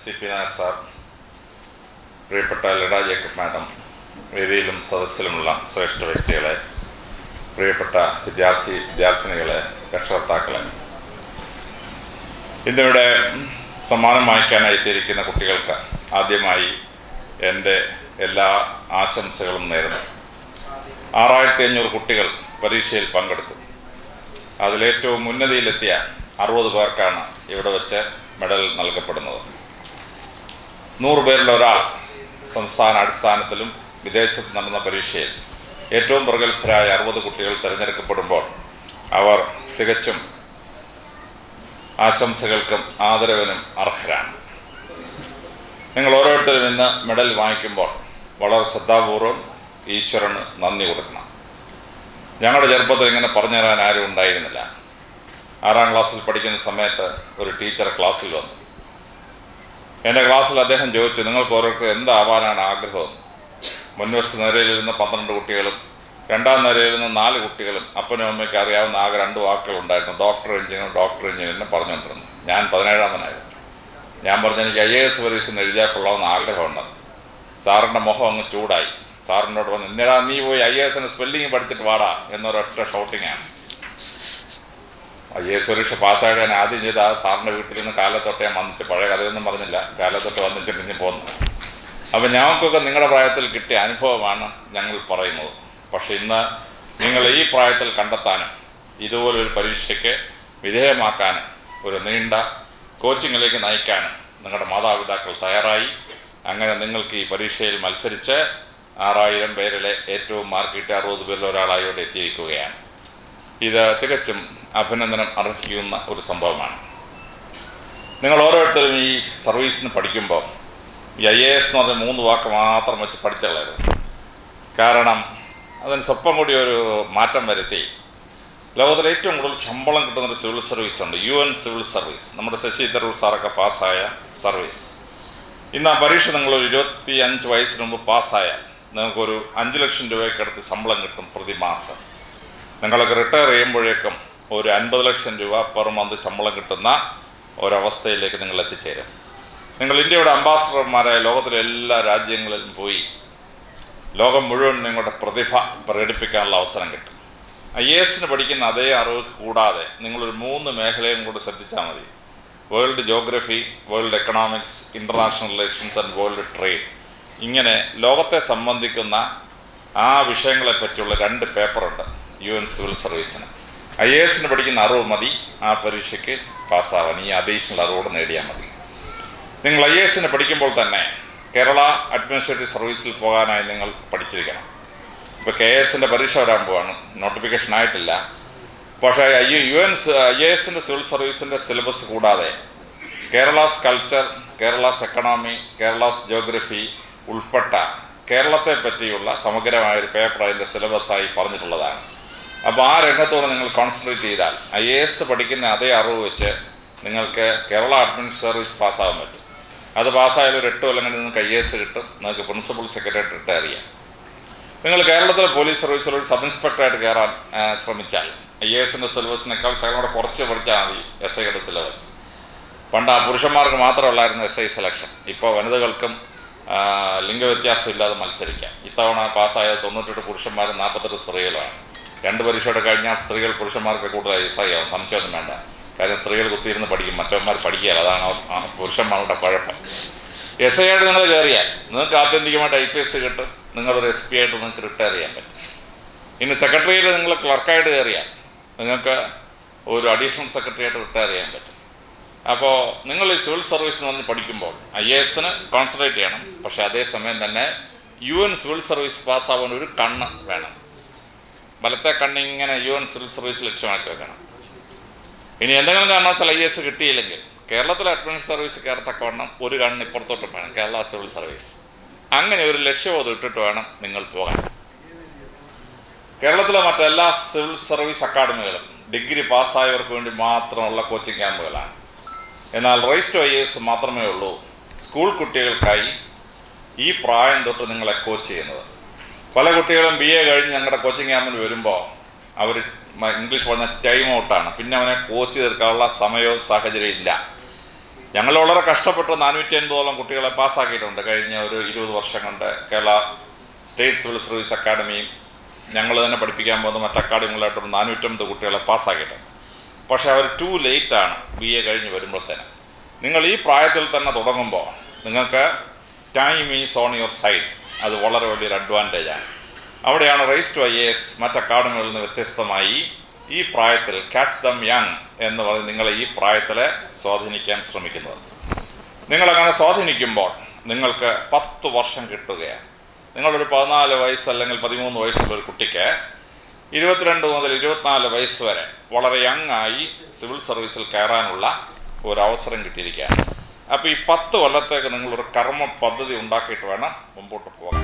C P Nair sir പ്രിയപ്പെട്ട ലഡ Jacob madam വേദിയിലും സദസ്സിലുമുള്ള ശ്രേഷ്ഠ വ്യക്തികളെ പ്രിയപ്പെട്ട വിദ്യാർത്ഥി വിദ്യാർത്ഥിനികളെ രക്ഷകർത്താക്കളെ ഇന്നിവിടെ സമ്മാനം വാങ്ങിക്കാനായി എത്തിയിരിക്കുന്ന കുട്ടികൾക്ക് ആദ്യമായി എൻ്റെ എല്ലാ ആശംസകളും നേരുന്നു ആറായിരത്തി അഞ്ഞൂറ് കുട്ടികൾ പരീക്ഷയിൽ പങ്കെടുത്തു അതിലേറ്റവും ഉന്നതിയിലെത്തിയ അറുപത് പേർക്കാണ് ഇവിടെ വെച്ച് മെഡൽ നൽകപ്പെടുന്നത് നൂറ് പേരിൽ ഒരാൾ സംസ്ഥാന അടിസ്ഥാനത്തിലും വിദേശത്ത് നടന്ന പരീക്ഷയിൽ ഏറ്റവും പ്രഗത്ഭരായ അറുപത് കുട്ടികൾ തിരഞ്ഞെടുക്കപ്പെടുമ്പോൾ അവർ തികച്ചും ആശംസകൾക്കും ആദരവിനും അർഹരാണ് നിങ്ങൾ ഓരോരുത്തരും ഇന്ന് മെഡൽ വാങ്ങിക്കുമ്പോൾ വളരെ ശ്രദ്ധാപൂർവം ഈശ്വരന് നന്ദി കൊടുക്കണം ഞങ്ങളുടെ ചെറുപ്പത്തിൽ ഇങ്ങനെ പറഞ്ഞു തരാൻ ആരും ഉണ്ടായിരുന്നില്ല ആറാം ക്ലാസ്സിൽ പഠിക്കുന്ന സമയത്ത് ഒരു ടീച്ചർ ക്ലാസ്സിൽ വന്നു എൻ്റെ ക്ലാസ്സിൽ അദ്ദേഹം ചോദിച്ചു നിങ്ങൾക്ക് ഓരോരുത്തർ എന്താവാനാണ് ആഗ്രഹം മുൻവശത്ത് നിരയിലിരുന്ന പന്ത്രണ്ട് കുട്ടികളും രണ്ടാം നിരയിലിരുന്ന നാല് കുട്ടികളും അപ്പനും അമ്മയ്ക്ക് അറിയാവുന്ന ആകെ രണ്ട് വാക്കുകളുണ്ടായിരുന്നു ഡോക്ടർ എഞ്ചിനീയർ ഡോക്ടർ എഞ്ചിനീയറിനെ പറഞ്ഞുകൊണ്ടിരുന്നു ഞാൻ പതിനേഴാമനായിരുന്നു ഞാൻ പറഞ്ഞു എനിക്ക് ഐ എ എസ് പരീക്ഷ എഴുതിയാൽ കൊള്ളാമെന്ന് ആഗ്രഹമുണ്ടെന്ന് സാറിൻ്റെ മുഖം അങ്ങ് ചൂടായി സാറിനോട് പറഞ്ഞു ഇന്നടാ നീ പോയി ഐ എ എസിന് സ്പെല്ലിങ് പഠിച്ചിട്ട് വാടാ എന്നൊരൊറ്റ ഷോട്ടിങ്ങാണ് ഐ എസ് പരീക്ഷ പാസ്സായിട്ട് ഞാൻ ആദ്യം ചെയ്ത ആ സാറിൻ്റെ വീട്ടിൽ നിന്ന് കാലത്തൊട്ട് ഞാൻ വന്നിച്ച് പഴയ കഥയൊന്നും പറഞ്ഞില്ല കാലത്തൊട്ട് വന്നിച്ചിട്ട് ഇനി പോന്നു അപ്പം ഞങ്ങൾക്കൊക്കെ നിങ്ങളുടെ പ്രായത്തിൽ കിട്ടിയ അനുഭവമാണ് ഞങ്ങൾ പറയുന്നത് പക്ഷെ ഇന്ന് നിങ്ങൾ ഈ പ്രായത്തിൽ കണ്ടെത്താനും ഇതുപോലൊരു പരീക്ഷയ്ക്ക് വിധേയമാക്കാനും ഒരു നീണ്ട കോച്ചിങ്ങിലേക്ക് നയിക്കാനും നിങ്ങളുടെ മാതാപിതാക്കൾ തയ്യാറായി അങ്ങനെ നിങ്ങൾക്ക് ഈ പരീക്ഷയിൽ മത്സരിച്ച് ആറായിരം പേരിലെ ഏറ്റവും മാർക്ക് കിട്ടിയ അറുപത് പേരിൽ ഒരാളായി ഇവിടെ എത്തിയിരിക്കുകയാണ് ഇത് തികച്ചും അഭിനന്ദനം അർഹിക്കുന്ന ഒരു സംഭവമാണ് നിങ്ങൾ ഓരോരുത്തരും ഈ സർവീസിന് പഠിക്കുമ്പോൾ ഈ ഐ എ എസ് എന്ന് പറഞ്ഞ മൂന്ന് വാക്ക് മാത്രം വെച്ച് പഠിച്ചുകളായിരുന്നു കാരണം അതിന് സ്വപ്പം കൂടി ഒരു മാറ്റം വരുത്തി ലോകത്തിലെ ഏറ്റവും കൂടുതൽ ശമ്പളം കിട്ടുന്ന ഒരു സിവിൽ സർവീസ് ഉണ്ട് യു എൻ സിവിൽ സർവീസ് നമ്മുടെ ശശി തരൂർ സാറൊക്കെ പാസ്സായ സർവീസ് ഇന്ന് ആ പരീക്ഷ നിങ്ങൾ ഒരു ഇരുപത്തി അഞ്ച് വയസ്സിന് മുമ്പ് പാസ്സായാൽ നിങ്ങൾക്കൊരു അഞ്ച് ലക്ഷം രൂപയ്ക്ക് അടുത്ത് ശമ്പളം കിട്ടും പ്രതിമാസം നിങ്ങളൊക്കെ റിട്ടയർ ചെയ്യുമ്പോഴേക്കും ഒരു അൻപത് ലക്ഷം രൂപ പെർ മന്ത് ശമ്പളം കിട്ടുന്ന ഒരവസ്ഥയിലേക്ക് നിങ്ങൾ എത്തിച്ചേരും നിങ്ങൾ ഇന്ത്യയുടെ അംബാസഡർമാരായ ലോകത്തിലെ എല്ലാ രാജ്യങ്ങളിലും പോയി ലോകം മുഴുവൻ നിങ്ങളുടെ പ്രതിഭ പ്രകടിപ്പിക്കാനുള്ള അവസരം കിട്ടും ഐ എ എസിന് പഠിക്കുന്ന അതേ അറിവ് കൂടാതെ നിങ്ങളൊരു മൂന്ന് മേഖലയും കൂടി ശ്രദ്ധിച്ചാൽ മതി world geography world economics international relations and world trade ഇങ്ങനെ ലോകത്തെ സംബന്ധിക്കുന്ന ആ വിഷയങ്ങളെ പറ്റിയുള്ള രണ്ട് പേപ്പറുണ്ട് യു എൻ സിവിൽ സർവീസിന് ഐ എ എസിന് പഠിക്കുന്ന അറിവ് മതി ആ പരീക്ഷയ്ക്ക് പാസ്സാവാൻ ഈ അഡീഷണൽ അറിവോട് നേടിയാൽ മതി നിങ്ങൾ ഐ എ എസിന് പഠിക്കുമ്പോൾ തന്നെ കേരള അഡ്മിനിസ്ട്രേറ്റീവ് സർവീസിൽ പോകാനായി നിങ്ങൾ പഠിച്ചിരിക്കണം ഇപ്പോൾ കെ എസിൻ്റെ പരീക്ഷ വരാൻ പോവാണ് നോട്ടിഫിക്കേഷൻ ആയിട്ടില്ല പക്ഷേ I U N I A എസിൻ്റെ സിവിൽ സർവീസിൻ്റെ സിലബസ് കൂടാതെ Kerala's culture Kerala's economy Kerala's geography ഉൾപ്പെട്ട കേരളത്തെ പറ്റിയുള്ള സമഗ്രമായ ഒരു പേപ്പർ അതിൻ്റെ സിലബസായി പറഞ്ഞിട്ടുള്ളതാണ് അപ്പോൾ ആ രംഗത്തോട് നിങ്ങൾ കോൺസെൻട്രേറ്റ് ചെയ്താൽ ഐ എ എസ് പഠിക്കുന്ന അതേ അറിവ് വെച്ച് നിങ്ങൾക്ക് കേരള അഡ്മിനിസ്ട്രേറ്റീവ് സർവീസ് പാസ്സാകാൻ പറ്റും അത് പാസ്സായാലും ഒരു എട്ട് കൊല്ലം കഴിഞ്ഞ് നിങ്ങൾക്ക് ഐ എസ് കിട്ടും നിങ്ങൾക്ക് പ്രിൻസിപ്പൽ സെക്രട്ടറി റിട്ടയർ ചെയ്യാം നിങ്ങൾ കേരളത്തിലെ പോലീസ് സർവീസിൽ ഒരു സബ് ഇൻസ്പെക്ടറായിട്ട് കയറാൻ ആ, ശ്രമിച്ചാൽ ഐ എ എസിൻ്റെ സിലബസിനേക്കാൾ ശകലം കൂടെ കുറച്ച് പഠിച്ചാൽ മതി എസ് ഐയുടെ സിലബസ് പണ്ട് ആ പുരുഷന്മാർക്ക് മാത്രമുള്ളായിരുന്നു എസ് ഐ സെലക്ഷൻ ഇപ്പോൾ വനിതകൾക്കും ആ, ലിംഗവ്യത്യാസം ഇല്ലാതെ മത്സരിക്കാം ഇത്തവണ പാസ്സായ തൊണ്ണൂറ്റെട്ട് പുരുഷന്മാരും നാൽപ്പത്തെട്ട് സ്ത്രീകളാണ് രണ്ട് പരീക്ഷയുടെ കഴിഞ്ഞാൽ സ്ത്രീകൾ പുരുഷന്മാർക്ക് കൂടുതൽ എസ് ഐ ആവും സംശയമൊന്നും വേണ്ട കാര്യം സ്ത്രീകൾ കുത്തിയിരുന്ന് പഠിക്കും മറ്റവന്മാർ പഠിക്കുകയില്ല അതാണ് ആ പുരുഷന്മാരുടെ കുഴപ്പം എസ് ഐ ആയിട്ട് നിങ്ങൾ കയറിയാൽ നിങ്ങൾക്ക് ആത്യന്തികമായിട്ട് ഐ പി എസ് കിട്ടും നിങ്ങളൊരു എസ് പി ആയിട്ട് നിങ്ങൾക്ക് റിട്ടയർ ചെയ്യാൻ പറ്റും ഇനി സെക്രട്ടറിയിൽ നിങ്ങൾ ക്ലർക്കായിട്ട് കയറിയാൽ നിങ്ങൾക്ക് ഒരു അഡീഷണൽ സെക്രട്ടറി ആയിട്ട് റിട്ടയർ ചെയ്യാൻ പറ്റും അപ്പോൾ നിങ്ങൾ ഈ സിവിൽ സർവീസ് എന്ന് പറഞ്ഞ് പഠിക്കുമ്പോൾ ഐ എ എസിന് കോൺസെൻട്രേറ്റ് ചെയ്യണം പക്ഷേ അതേസമയം തന്നെ യു എൻ സിവിൽ സർവീസ് പാസ്സാവാൻ ഒരു കണ്ണ് വേണം വലത്തെ കണ്ണ് ഇങ്ങനെ യു എൻ സിവിൽ സർവീസ് ലക്ഷ്യമാക്കി വെക്കണം ഇനി എന്തെങ്കിലും കാരണവശാൽ ഐ എസ് കിട്ടിയില്ലെങ്കിൽ കേരളത്തിലെ അഡ്മിനിസ്ട്രേറ്റീവ് സർവീസ് കയറത്തക്കവണ്ണം ഒരു കണ്ണ് ഇപ്പുറത്തോട്ടും വേണം കേരള സിവിൽ സർവീസ് അങ്ങനെ ഒരു ലക്ഷ്യബോധം ഇട്ടിട്ട് വേണം നിങ്ങൾ പോകാൻ കേരളത്തിലെ മറ്റെല്ലാ സിവിൽ സർവീസ് അക്കാഡമികളും ഡിഗ്രി പാസ്സായവർക്ക് വേണ്ടി മാത്രമുള്ള കോച്ചിങ് ക്യാമ്പുകളാണ് എന്നാൽ റൈസ് ടു ഐ എസ് മാത്രമേ ഉള്ളൂ സ്കൂൾ കുട്ടികൾക്കായി ഈ പ്രായം തൊട്ട് നിങ്ങളെ കോച്ച് ചെയ്യുന്നത് പല കുട്ടികളും ബി എ കഴിഞ്ഞ് ഞങ്ങളുടെ കോച്ചിങ് ക്യാമ്പിന് വരുമ്പോൾ അവർ ഇംഗ്ലീഷ് പറഞ്ഞ ടൈം ഔട്ടാണ് പിന്നെ അവനെ കോച്ച് തീർക്കാനുള്ള സമയവും സാഹചര്യവും ഇല്ല ഞങ്ങൾ വളരെ കഷ്ടപ്പെട്ട് നാനൂറ്റി അൻപതോളം കുട്ടികളെ പാസ്സാക്കിയിട്ടുണ്ട് കഴിഞ്ഞ ഒരു ഇരുപത് വർഷം കൊണ്ട് കേരള സ്റ്റേറ്റ് സിവിൽ സർവീസ് അക്കാഡമിയും ഞങ്ങൾ തന്നെ പഠിപ്പിക്കാൻ പോകുന്ന മറ്റ് അക്കാഡമികളായിട്ടും നാനൂറ്റമ്പത് കുട്ടികളെ പാസ്സാക്കിയിട്ടുണ്ട് പക്ഷേ അവർ ടു ലേറ്റ് ആണ് ബി എ കഴിഞ്ഞ് വരുമ്പോഴത്തേന് നിങ്ങൾ ഈ പ്രായത്തിൽ തന്നെ തുടങ്ങുമ്പോൾ നിങ്ങൾക്ക് time is on your side അത് വളരെ വലിയൊരു അഡ്വാൻറ്റേജ് ആണ് അവിടെയാണ് race to I A S മറ്റ് അക്കാഡമികളിൽ നിന്ന് വ്യത്യസ്തമായി ഈ പ്രായത്തിൽ ക്യാച്ച് ദം യങ് എന്ന് പറഞ്ഞ് നിങ്ങളെ ഈ പ്രായത്തിൽ സ്വാധീനിക്കാൻ ശ്രമിക്കുന്നത് നിങ്ങളങ്ങനെ സ്വാധീനിക്കുമ്പോൾ നിങ്ങൾക്ക് പത്ത് വർഷം കിട്ടുകയാണ് നിങ്ങളൊരു പതിനാല് വയസ്സ് അല്ലെങ്കിൽ പതിമൂന്ന് വയസ്സുള്ള ഒരു കുട്ടിക്ക് ഇരുപത്തിരണ്ട് മുതൽ ഇരുപത്തിനാല് വയസ്സ് വരെ വളരെ യങ് ആയി സിവിൽ സർവീസിൽ കയറാനുള്ള ഒരു അവസരം കിട്ടിയിരിക്കുകയാണ് അപ്പോൾ ഈ പത്ത് കൊല്ലത്തേക്ക് നിങ്ങളൊരു കർമ്മ പദ്ധതി ഉണ്ടാക്കിയിട്ട് വേണം മുമ്പോട്ട് പോകാൻ